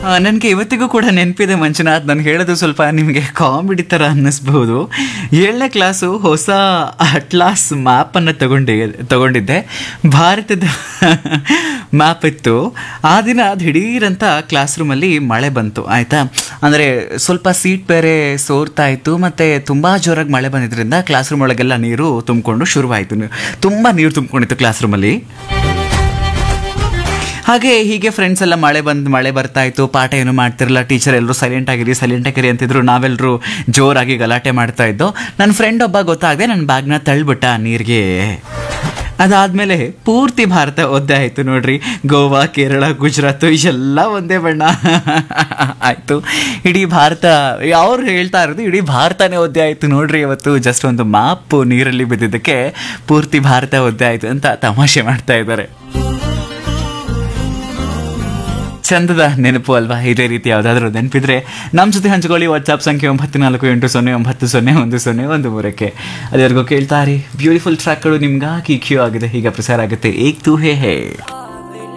ನನಗೆ ಇವತ್ತಿಗೂ ಕೂಡ ನೆನಪಿದೆ ಮಂಜುನಾಥ್ ನಾನು ಹೇಳೋದು ಸ್ವಲ್ಪ ನಿಮಗೆ ಕಾಮಿಡಿ ಥರ ಅನ್ನಿಸ್ಬಹುದು ಏಳನೇ ಕ್ಲಾಸು ಹೊಸ ಅಟ್ಲಾಸ್ ಮ್ಯಾಪನ್ನು ತಗೊಂಡಿ ತಗೊಂಡಿದ್ದೆ ಭಾರತದ ಮ್ಯಾಪ್ ಇತ್ತು ಆ ದಿನ ದಿಢೀರಂತ ಕ್ಲಾಸ್ ರೂಮಲ್ಲಿ ಮಳೆ ಬಂತು ಆಯಿತಾ ಅಂದರೆ ಸ್ವಲ್ಪ ಸೀಟ್ ಬೇರೆ ಸೋರ್ತಾ ಇತ್ತು ಮತ್ತು ತುಂಬ ಜೋರಾಗಿ ಮಳೆ ಬಂದಿದ್ದರಿಂದ ಕ್ಲಾಸ್ ರೂಮ್ ಒಳಗೆಲ್ಲ ನೀರು ತುಂಬಿಕೊಂಡು ಶುರುವಾಯಿತು ತುಂಬ ನೀರು ತುಂಬಿಕೊಂಡಿತ್ತು ಕ್ಲಾಸ್ ರೂಮಲ್ಲಿ ಹಾಗೆ ಹೀಗೆ ಫ್ರೆಂಡ್ಸ್ ಎಲ್ಲ ಮಳೆ ಬಂದು ಮಳೆ ಬರ್ತಾ ಇತ್ತು ಪಾಠ ಏನು ಮಾಡ್ತಿರಲ್ಲ ಟೀಚರ್ ಎಲ್ಲರೂ ಸೈಲೆಂಟ್ ಆಗಿರಿ ಸೈಲೆಂಟ್ ಆಗಿರಿ ಅಂತಿದ್ರು ನಾವೆಲ್ಲರೂ ಜೋರಾಗಿ ಗಲಾಟೆ ಮಾಡ್ತಾ ಇದ್ದೋ ನನ್ನ ಫ್ರೆಂಡ್ ಒಬ್ಬ ಗೊತ್ತಾಗದೆ ನನ್ನ ಬ್ಯಾಗ್ನ ತಳ್ಬಿಟ್ಟ ನೀರಿಗೆ ಅದಾದ್ಮೇಲೆ ಪೂರ್ತಿ ಭಾರತ ಒದ್ದೆ ಆಯ್ತು ನೋಡ್ರಿ ಗೋವಾ ಕೇರಳ ಗುಜರಾತ್ ಎಲ್ಲ ಒಂದೇ ಬಣ್ಣ ಆಯ್ತು ಇಡೀ ಭಾರತ ಅವ್ರು ಹೇಳ್ತಾ ಇರೋದು ಇಡೀ ಭಾರತನೇ ಒದ್ದೆ ಆಯ್ತು ನೋಡ್ರಿ ಇವತ್ತು ಜಸ್ಟ್ ಒಂದು ಮಾಪ್ ನೀರಲ್ಲಿ ಬಿದ್ದಿದ್ದಕ್ಕೆ ಪೂರ್ತಿ ಭಾರತ ಒದ್ದೆ ಆಯ್ತು ಅಂತ ತಮಾಷೆ ಮಾಡ್ತಾ ಇದ್ದಾರೆ ಚಂದದ ನೆನಪು ಅಲ್ವಾ ಇದೇ ರೀತಿ ಯಾವುದಾದ್ರೂ ನೆನಪಿದ್ರೆ ನಮ್ಮ ಜೊತೆ ಹಂಚ್ಕೊಳ್ಳಿ ವಾಟ್ಸಾಪ್ ಸಂಖ್ಯೆ ಒಂಬತ್ತು ನಾಲ್ಕು ಎಂಟು ಸೊನ್ನೆ ಒಂಬತ್ತು ಸೊನ್ನೆ ಒಂದು ಸೊನ್ನೆ ಒಂದು ಮೂರಕ್ಕೆ ಅಲ್ಲಿವರೆಗೂ ಕೇಳ್ತಾ ರೀ ಬ್ಯೂಟಿಫುಲ್ ಟ್ರ್ಯಾಕ್ಗಳು ನಿಮ್ಗಾಗಿ ಕ್ಯೂ ಆಗಿದೆ ಈಗ ಪ್ರಸಾರ ಆಗುತ್ತೆ ಏಕ್ ತೂ ಹೇ ಹೇ